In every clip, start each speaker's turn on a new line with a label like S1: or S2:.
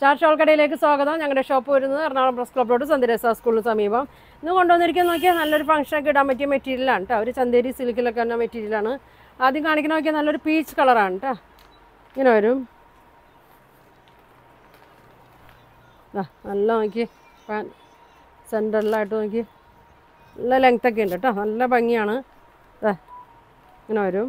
S1: Star shawl കടയിലേക്ക് സ്വാഗതം ഞങ്ങളുടെ ഷോപ്പ് വരുന്നത് എറണാകുളം പ്രസ് ക്ലബ് റോഡ് സന്ദരേസ സ്കൂളിന് സമീപം ഇന്ന് കൊണ്ടുവന്നിരിക്കുന്നത് നോക്കിയാൽ നല്ലൊരു ഫംഗ്ഷനൊക്കെ ഇടാൻ പറ്റിയ മെറ്റീരിയലാണ് കേട്ടോ ഒരു ചന്തേരി സിൽക്കിലൊക്കെ വരുന്ന മെറ്റീരിയലാണ് ആദ്യം കാണിക്കുന്ന നോക്കിയാൽ നല്ലൊരു പീച്ച് കളറാണ് കേട്ടോ ഇങ്ങനെ വരും ദാ, നല്ല നോക്കി പാൻ സെൻറ്ററിലായിട്ട് നോക്കി നല്ല ലെങ്ത് ഒക്കെ ഉണ്ട് കേട്ടോ നല്ല ഭംഗിയാണ് ദാ, ഇങ്ങനെ വരും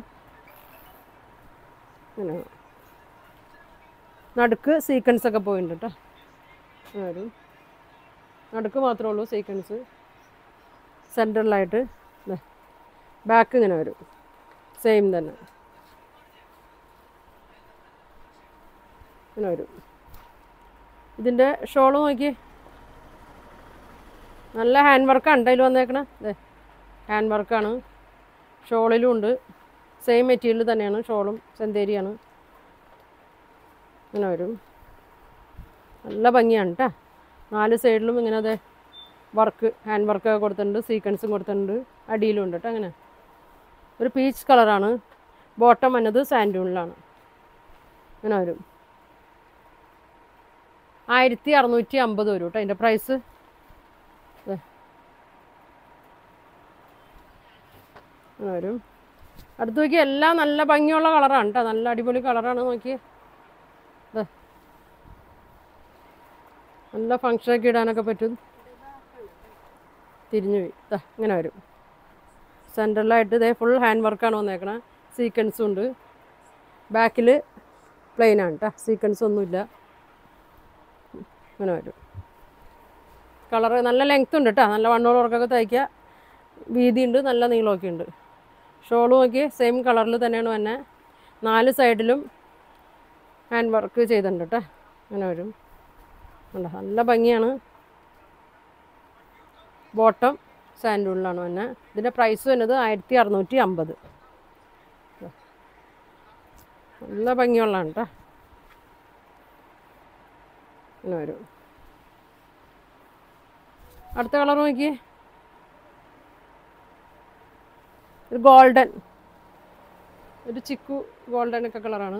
S1: ഇങ്ങനെ നടുക്ക് സീക്വൻസ് ഒക്കെ പോയിട്ടുണ്ട് കേട്ടോ ഇങ്ങനെ വരും നടുക്ക് മാത്രമേ ഉള്ളൂ സീക്വൻസ് സെൻറ്ററിലായിട്ട് ബാക്ക് ഇങ്ങനെ വരും സെയിം തന്നെ ഇങ്ങനെ വരും ഇതിൻ്റെ ഷോള് നോക്കി നല്ല ഹാൻഡ് വർക്കാണ് അതിൽ വന്നേക്കണേ അതെ ഹാൻഡ് വർക്കാണ് ഷോളിലും ഉണ്ട് സെയിം മെറ്റീരിയൽ തന്നെയാണ് ഷോളും സെന്തേരിയാണ് ഇങ്ങനെ വരും നല്ല ഭംഗിയാണ് കേട്ടോ നാല് സൈഡിലും ഇങ്ങനെ അതെ വർക്ക് ഹാൻഡ് വർക്കൊക്കെ കൊടുത്തിട്ടുണ്ട് സീക്വൻസും കൊടുത്തിട്ടുണ്ട് അടിയിലും ഉണ്ട് കേട്ടോ അങ്ങനെ ഒരു പീച്ച് കളറാണ് ബോട്ടം വന്നത് സാൻഡൂണിലാണ് ഇങ്ങനെ വരും ആയിരത്തി അറുന്നൂറ്റി അമ്പത് വരും കേട്ടോ അതിൻ്റെ പ്രൈസ് ദേ. ഇങ്ങനെ വരും അടുത്ത് നോക്കി എല്ലാം നല്ല ഭംഗിയുള്ള കളറാണ് കേട്ടോ നല്ല അടിപൊളി കളറാണ് നോക്കിയേ ദേ. നല്ല ഫങ്ഷനൊക്കെ ഇടാനൊക്കെ പറ്റും തിരിഞ്ഞു പോയി ദാ ഇങ്ങനെ വരും സെൻറ്ററിലായിട്ട് ഇതേ ഫുൾ ഹാൻഡ് വർക്കാണ് വന്നേക്കണേ സീക്വൻസും ഉണ്ട് ബാക്കിൽ പ്ലെയിൻ ആണ് കേട്ടോ സീക്വൻസ് ഒന്നുമില്ല ഇങ്ങനെ വരും കളറ് നല്ല ലെങ്ത് ഉണ്ട് കേട്ടോ നല്ല വണ്ണോളം ഉറക്കൊക്കെ തയ്ക്കുക വീതിയുണ്ട് നല്ല നീളമൊക്കെ ഉണ്ട് ഷോൾ നോക്കി സെയിം കളറിൽ തന്നെയാണ് തന്നെ നാല് സൈഡിലും ഹാൻഡ് വർക്ക് ചെയ്തിട്ടുണ്ട് കേട്ടോ അങ്ങനെ വരും ഉണ്ട് നല്ല ഭംഗിയാണ് ബോട്ടം സാൻഡൂണിലാണ് തന്നെ ഇതിൻ്റെ പ്രൈസ് വരുന്നത് ആയിരത്തി അറുന്നൂറ്റി അമ്പത് നല്ല ഭംഗിയുള്ളതാണ് കേട്ടോ ഇങ്ങനെ വരും അടുത്ത കളർ നോക്കി ഒരു ഗോൾഡൻ ഒരു ചിക്കു ഗോൾഡൻ ഒക്കെ കളറാണ്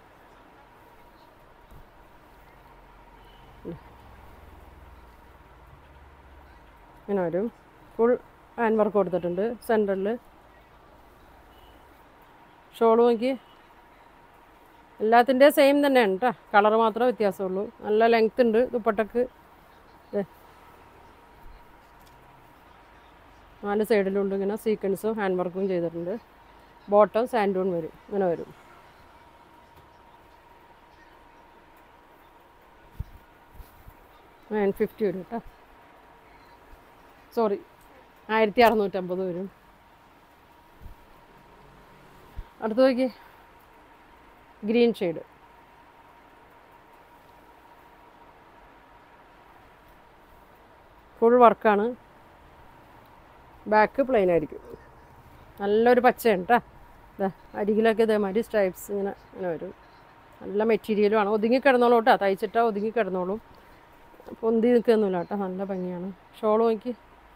S1: ഇങ്ങനെ വരും ഫുൾ ഹാൻഡ് വർക്ക് കൊടുത്തിട്ടുണ്ട് സെൻറ്ററിൽ ഷോൾ നോക്കി എല്ലാത്തിൻ്റെ സെയിം തന്നെയാണ് കേട്ടോ കളർ മാത്രമേ വ്യത്യാസമുള്ളൂ നല്ല ലെങ്ത് ഉണ്ട് ദുപ്പട്ടക്ക് ദേ. നാല് സൈഡിലുണ്ട് ഇങ്ങനെ സീക്വൻസും ഹാൻഡ് വർക്കും ചെയ്തിട്ടുണ്ട് ബോട്ടം സാൻഡൂൺ വരും ഇങ്ങനെ വരും നയൻ ഫിഫ്റ്റി വരും കേട്ടോ സോറി ആയിരത്തി അറുന്നൂറ്റമ്പത് വരും അടുത്ത് നോക്കി ഗ്രീൻ ഷെയ്ഡ് ഫുൾ വർക്കാണ് ബാക്ക് പ്ലെയിൻ ആയിരിക്കും നല്ലൊരു പച്ചയാണ് കേട്ടോ ഇതാ അരികിലൊക്കെ ഇതേമാതിരി സ്ട്രൈപ്സ് ഇങ്ങനെ ഇങ്ങനെ വരും നല്ല മെറ്റീരിയലുമാണ് ഒതുങ്ങി കിടന്നോളൂ കേട്ടോ തയ്ച്ചിട്ടാൽ ഒതുങ്ങി കിടന്നോളും പൊന്തി നിൽക്കൊന്നുമില്ല കേട്ടോ നല്ല ഭംഗിയാണ് ഷോൾ നോക്കി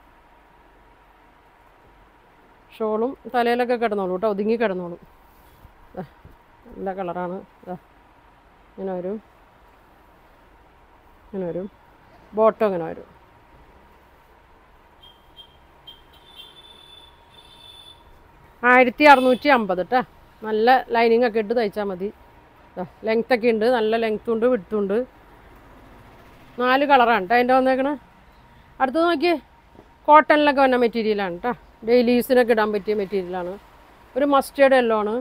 S1: ഷോളും തലയിലൊക്കെ കിടന്നോളൂ കേട്ടോ ഒതുങ്ങി കിടന്നോളും ദാ, നല്ല കളറാണ് ദാ, ഇങ്ങനെ വരും ഇങ്ങനെ വരും ബോട്ടം ഇങ്ങനെ വരും ആയിരത്തി അറുന്നൂറ്റി അമ്പത് കേട്ടോ നല്ല ലൈനിങ് ഒക്കെ ഇട്ട് തയ്ച്ചാൽ മതി ലെങ്ത് ഒക്കെ ഉണ്ട് നല്ല ലെങ്ത്തും ഉണ്ട് വിട്ടും ഉണ്ട് നാല് കളറാണ് കേട്ടോ അതിൻ്റെ വന്നേക്കണേ അടുത്തത് നോക്കിയേ കോട്ടണിലൊക്കെ വന്ന മെറ്റീരിയലാണ് കേട്ടോ ഡെയിലി യൂസിനൊക്കെ ഇടാൻ പറ്റിയ മെറ്റീരിയലാണ് ഒരു മസ്റ്റേർഡ് എല്ലോ ആണ്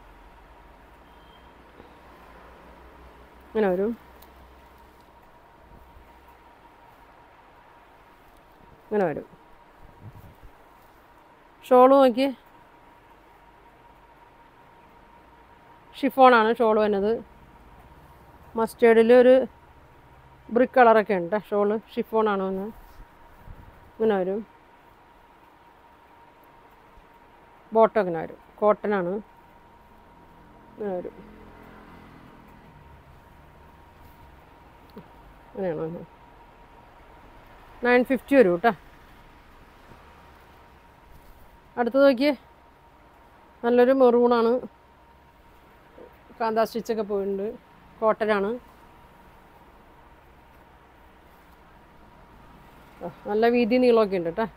S1: ഇങ്ങനെ വരും ഇങ്ങനെ വരും ഷോള് നോക്കി ഷിഫോണാണ് ഷോൾ വരുന്നത് മസ്റ്റേർഡിൽ ഒരു ബ്രിക്ക് കളറൊക്കെ ഉണ്ട് ഷോള് ഷിഫോണാണ് വന്നത് ഇങ്ങനെ വരും ബോട്ടം ഇങ്ങനെ വരും കോട്ടനാണ് ഇങ്ങനെ വരും അങ്ങനെയാണോ നയൻ ഫിഫ്റ്റി വരും കേട്ടോ അടുത്തത് നോക്കിയേ നല്ലൊരു മെറൂണാണ് കാന്താ സ്റ്റിച്ചൊക്കെ പോയിട്ടുണ്ട് കോട്ടനാണ് ദാ, നല്ല വീതി നീളമൊക്കെ ഉണ്ട് കേട്ടോ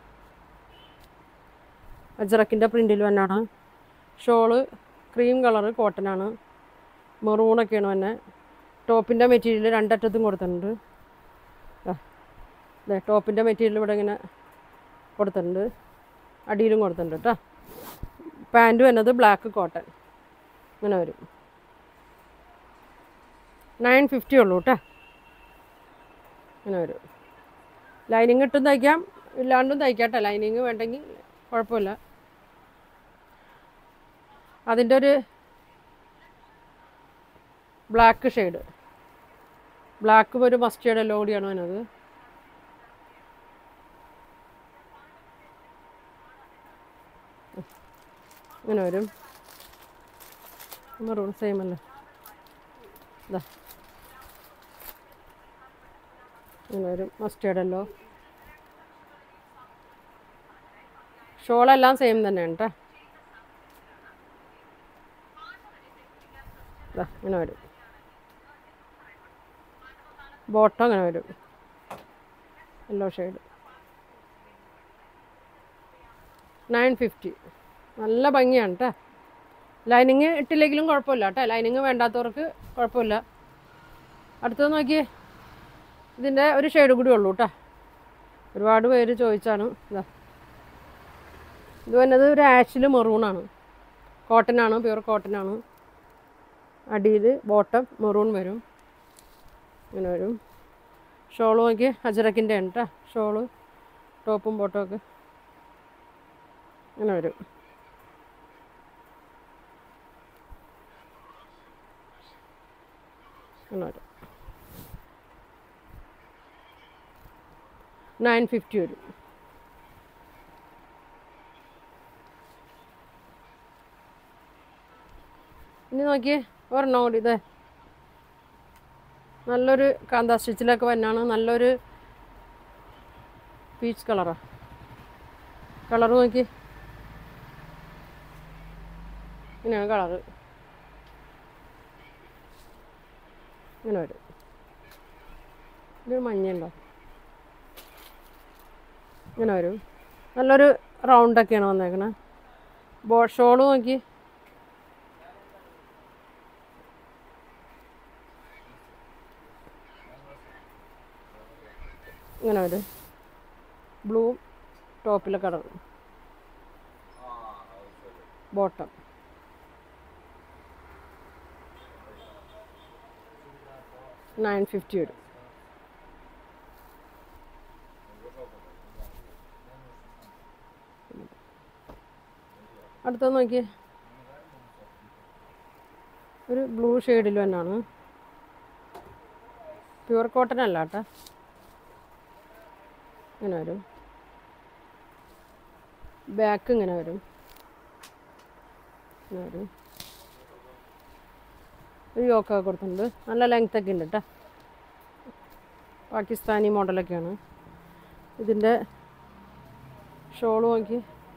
S1: അജറക്കിൻ്റെ പ്രിൻറ്റിൽ തന്നെയാണ് ഷോള് ക്രീം കളറ് കോട്ടനാണ് മെറൂണൊക്കെയാണ് തന്നെ ടോപ്പിൻ്റെ മെറ്റീരിയൽ രണ്ടറ്റത്തും കൊടുത്തിട്ടുണ്ട് ദാ, ദേ ടോപ്പിൻ്റെ മെറ്റീരിയൽ ഇവിടെ ഇങ്ങനെ കൊടുത്തിട്ടുണ്ട് അടിയിലും കൊടുത്തിട്ടുണ്ട് കേട്ടോ പാൻറ്റ് വരുന്നത് ബ്ലാക്ക് കോട്ടൺ ഇങ്ങനെ വരും നയൻ ഫിഫ്റ്റി ഉള്ളൂ കേട്ടോ ഇങ്ങനെ വരും ലൈനിങ് ഇട്ടും തയ്ക്കാം ഇല്ലാണ്ടും തയ്ക്കാം കേട്ടോ ലൈനിങ് വേണ്ടെങ്കിൽ കുഴപ്പമില്ല അതിൻ്റെ ഒരു ബ്ലാക്ക് ഷെയ്ഡ് ബ്ലാക്കും ഒരു മസ്റ്റേർഡ് എല്ലാം കൂടിയാണ് അതിനത് ഇങ്ങനെ വരും മെറൂൺ സെയിം അല്ലേ ഇതാ ഇങ്ങനെ വരും മസ്റ്റേർഡല്ലോ ഷോളെല്ലാം സെയിം തന്നെയാണ് കേട്ടോ ഇതാ ഇങ്ങനെ വരും ബോട്ടം അങ്ങനെ വരും യെല്ലോ ഷെയ്ഡ് നയൻ ഫിഫ്റ്റി നല്ല ഭംഗിയാണ് കേട്ടോ ലൈനിങ് ഇട്ടില്ലെങ്കിലും കുഴപ്പമില്ല കേട്ടോ ലൈനിങ് വേണ്ടാത്തവർക്ക് കുഴപ്പമില്ല അടുത്തത് നോക്കിയേ ഇതിൻ്റെ ഒരു ഷെയ്ഡ് കൂടി ഉള്ളൂ കേട്ടോ ഒരുപാട് പേര് ചോദിച്ചാണ് ഇതാ ഇത് വന്നത് ഒരു ആഷിൽ മെറൂണാണ് കോട്ടനാണ് പ്യുവർ കോട്ടനാണ് അടിയിൽ ബോട്ടം മെറൂൺ വരും ഇങ്ങനെ വരും ഷോള് നോക്കി അജറക്കിൻ്റെ ആണ് കേട്ടോ ഷോള് ടോപ്പും ബോട്ടും ഒക്കെ ഇങ്ങനെ വരും ഇങ്ങനെ വരും നയൻ ഫിഫ്റ്റി വരും ഇനി നോക്കിയേ ഒരെണ്ണം കൂടി ഇതേ നല്ലൊരു കാന്താ സ്റ്റിച്ചിലൊക്കെ വന്നാണ് നല്ലൊരു പീച്ച് കളറാ കളർ നോക്കി ഇങ്ങനെയാണ് കളറ് ഇങ്ങനെ വരും ഇതൊരു മഞ്ഞയുണ്ടോ ഇങ്ങനെ വരും നല്ലൊരു റൗണ്ടൊക്കെയാണ് വന്നേക്കണേ ബോ ഷോള് നോക്കി ഇങ്ങനെ വരും ബ്ലൂ ടോപ്പിലെ കളർ ബോട്ടം നയൻ ഫിഫ്റ്റി വരും അടുത്തത് നോക്കിയേ ഒരു ബ്ലൂ ഷെയ്ഡിൽ തന്നെയാണ് പ്യുവർ കോട്ടൺ അല്ല കേട്ടോ ഇങ്ങനെ വരും ബാക്ക് ഇങ്ങനെ വരും ഇങ്ങനെ വരും ഒരു യോക്കൊക്കെ കൊടുത്തിട്ടുണ്ട് നല്ല ലെങ്ത് ഒക്കെ ഉണ്ട് കേട്ടോ പാകിസ്ഥാനി മോഡലൊക്കെയാണ് ഇതിൻ്റെ ഷോൾ നോക്കി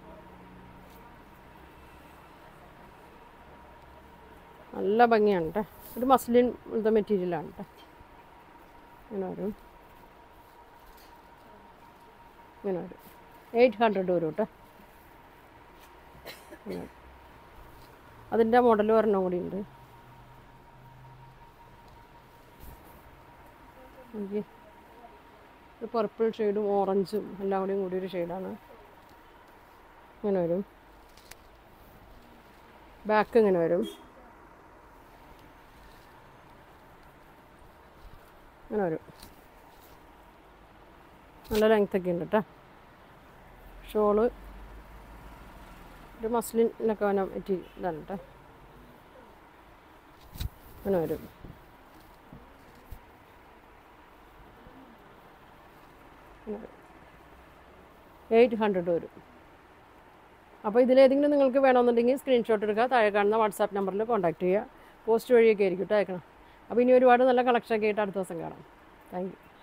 S1: നല്ല ഭംഗിയാണ് കേട്ടോ ഒരു മസ്ലിൻ പോലത്തെ മെറ്റീരിയലാണ് കേട്ടോ ഇങ്ങനെ വരും ഇങ്ങനെ വരും എയ്റ്റ് ഹൺഡ്രഡ് വരും കേട്ടോ ഇങ്ങനെ വരും. അതിൻ്റെ മോഡൽ ഒരെണ്ണം കൂടി ഉണ്ട് നോക്കിയേ. ഒരു പർപ്പിൾ ഷെയ്ഡും ഓറഞ്ചും എല്ലാം കൂടിയും കൂടി ഒരു ഷെയ്ഡാണ് ഇങ്ങനെ വരും ബാക്ക് ഇങ്ങനെ വരും ഇങ്ങനെ വരും നല്ല ലെങ്ത് ഒക്കെ ഉണ്ട് കേട്ടോ ഷോള് ഒരു മസ്ലിനൊക്കെ വന പറ്റി ഇതാണ് കേട്ടോ അങ്ങനെ വരും എയ്റ്റ് ഹൺഡ്രഡ് വരും അപ്പോൾ ഇതിലേതെങ്കിലും നിങ്ങൾക്ക് വേണമെന്നുണ്ടെങ്കിൽ സ്ക്രീൻഷോട്ട് എടുക്കുക താഴെ കാണുന്ന വാട്സാപ്പ് നമ്പറിൽ കോൺടാക്റ്റ് ചെയ്യുക പോസ്റ്റ് വഴിയൊക്കെ ആയിരിക്കും കേട്ടോ അയക്കണം അപ്പോൾ ഇനി ഒരുപാട് നല്ല കളക്ഷനൊക്കെ ആയിട്ട് അടുത്ത ദിവസം കാണാം താങ്ക് യു